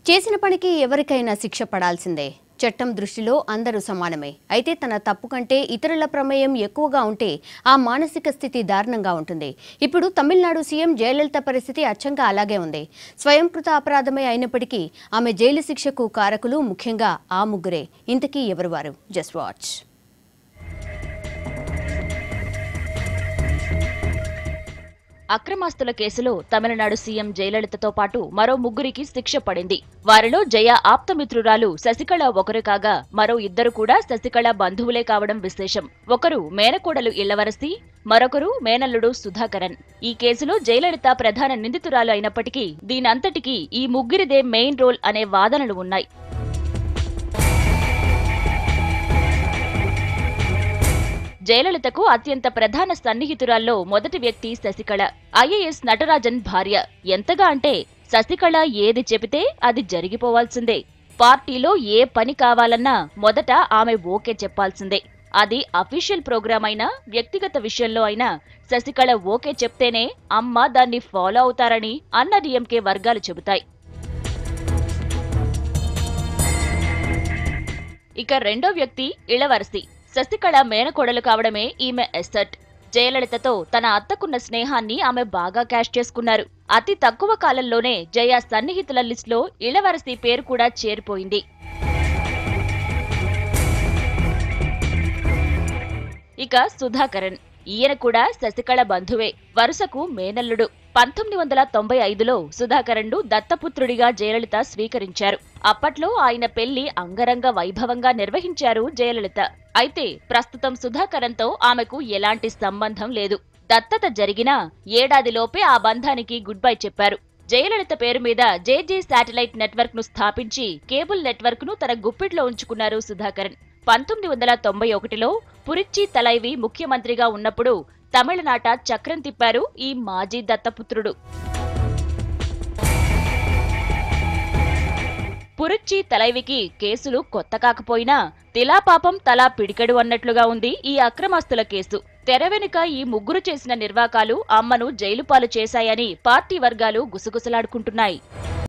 చేసిన పనికి ఎవరికైనా శిక్ష పడాల్సిందే చట్టం దృష్టిలో అందరూ సమానమే అయితే తన తప్పు కంటే ఇతరుల ప్రమేయం ఎక్కువగా ఉంటే ఆ మానసిక స్థితి దారుణంగా ఉంటుంది ఇప్పుడు తమిళనాడు సీఎం జయలలిత పరిస్థితి అచ్చంగా అలాగే ఉంది స్వయంకృత అపరాధమే అయినప్పటికీ ఆమె జైలు శిక్షకు కారకులు ముఖ్యంగా ఆ ముగ్గురే ఇంతకీ ఎవరు వారు జస్ట్ వాచ్ అక్రమాస్తుల కేసులో తమిళనాడు సీఎం జయలలితతో పాటు మరో ముగ్గురికి శిక్ష పడింది వారిలో జయ ఆప్తమిత్రురాలు శశికళ ఒకరు కాగా మరో ఇద్దరు కూడా శశికళ బంధువులే కావడం విశేషం ఒకరు మేనకోడలు ఇళ్లవరసి మరొకరు మేనల్లుడు సుధాకరన్ ఈ కేసులో జయలలిత ప్రధాన నిందితురాలు అయినప్పటికీ దీనంతటికీ ఈ ముగ్గురిదే మెయిన్ రోల్ అనే వాదనలు ఉన్నాయి జయలలితకు అత్యంత ప్రధాన సన్నిహితురాల్లో మొదటి వ్యక్తి శశికళ ఐఏఎస్ నటరాజన్ భార్య ఎంతగా అంటే శశికళ ఏది చెబితే అది జరిగిపోవాల్సిందే పార్టీలో ఏ పని కావాలన్నా మొదట ఆమె ఓకే చెప్పాల్సిందే అది అఫీషియల్ ప్రోగ్రాం అయినా వ్యక్తిగత విషయంలో అయినా శశికళ ఓకే చెప్తేనే అమ్మ దాన్ని ఫాలో అవుతారని అన్న డిఎంకే వర్గాలు చెబుతాయి ఇక రెండో వ్యక్తి ఇళవరసి శశికళ మేనకోడలు కావడమే ఈమె ఎస్సట్ జయలలితతో తన అత్తకున్న స్నేహాన్ని ఆమె బాగా క్యాష్ చేసుకున్నారు అతి తక్కువ కాలంలోనే జయ సన్నిహితుల లిస్టులో ఇళవరసి పేరు కూడా చేరిపోయింది ఇక సుధాకరన్ ఈయన కూడా శశికళ బంధువే వరుసకు మేనల్లుడు పంతొమ్మిది వందల తొంభై ఐదులో సుధాకరన్ను దత్తపుత్రుడిగా జయలలిత స్వీకరించారు అప్పట్లో ఆయన పెళ్లి అంగరంగ వైభవంగా నిర్వహించారు జయలలిత అయితే ప్రస్తుతం సుధాకరన్తో ఆమెకు ఎలాంటి సంబంధం లేదు దత్తత జరిగినా ఏడాదిలోపే ఆ బంధానికి గుడ్ బై చెప్పారు జయలలిత పేరు మీద జేజే శాటిలైట్ నెట్వర్క్ ను స్థాపించి కేబుల్ నెట్వర్క్ ను తన గుప్పిట్లో ఉంచుకున్నారు సుధాకరన్ పంతొమ్మిది వందల తొంభై ఒకటిలో పురిచ్చి తలైవి ముఖ్యమంత్రిగా ఉన్నప్పుడు తమిళనాట చక్రం తిప్పారు ఈ మాజీ దత్తపుత్రుడు పురుచ్చి తలైవికి కేసులు కొత్త కాకపోయినా తిలా పాపం తలా పిడికెడు అన్నట్లుగా ఉంది ఈ అక్రమాస్తుల కేసు తెర వెనుక ఈ ముగ్గురు చేసిన నిర్వాకాలు అమ్మను జైలు పాలు చేశాయని పార్టీ వర్గాలు గుసగుసలాడుకుంటున్నాయి